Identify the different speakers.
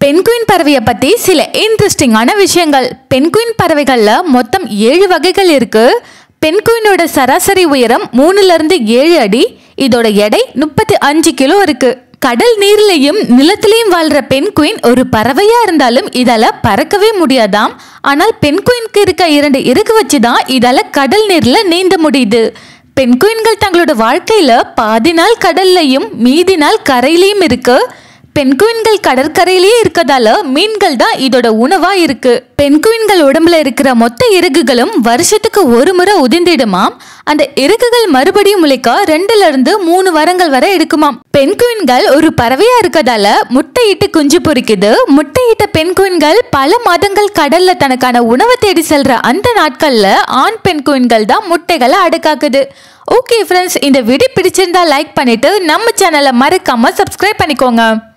Speaker 1: penguin பறவையை பற்றி சில இன்ட்ரெஸ்டிங்கான விஷயங்கள் பென்குயின் பறவைகளில் மொத்தம் ஏழு வகைகள் இருக்கு பென்குயினோட சராசரி உயரம் மூணுல இருந்து ஏழு அடி இதோட எடை முப்பத்தி அஞ்சு கிலோ இருக்கு கடல் நீர்லயும் நிலத்திலையும் வாழ்ற பென்குயின் ஒரு பறவையா இருந்தாலும் இதால பறக்கவே முடியாதாம் ஆனால் பென்குயினுக்கு இருக்க இரண்டு இறகு வச்சு தான் இதால கடல் நீர்ல நீந்த முடியுது பென்குயின்கள் தங்களோட வாழ்க்கையில பாதி நாள் கடல்லையும் மீதி நாள் கரையிலையும் இருக்கு பென்குயின்கள் கடற்கரையிலேயே இருக்கதால மீன்கள் தான் இதோட உணவா இருக்கு பென்குயின்கள் உடம்புல இருக்கிற மொத்த இறகுகளும் வருஷத்துக்கு ஒரு முறை உதிர்ந்திடுமாம் அந்த இறகுகள் மறுபடியும் முளைக்க ரெண்டுல இருந்து மூணு வாரங்கள் வரை எடுக்குமாம் பென்குயின்கள் ஒரு பறவையா இருக்கதால முட்டையிட்டு குஞ்சு பொரிக்குது முட்டையிட்ட பென்குயின்கள் பல மாதங்கள் கடல்ல தனக்கான உணவை தேடி செல்ற அந்த நாட்கள்ல ஆண் பென்குயின்கள் தான் முட்டைகளை அடக்காக்குது ஓகே ஃப்ரெண்ட்ஸ் இந்த வீடியோ பிடிச்சிருந்தா லைக் பண்ணிட்டு நம்ம சேனலை மறக்காம சப்ஸ்கிரைப் பண்ணிக்கோங்க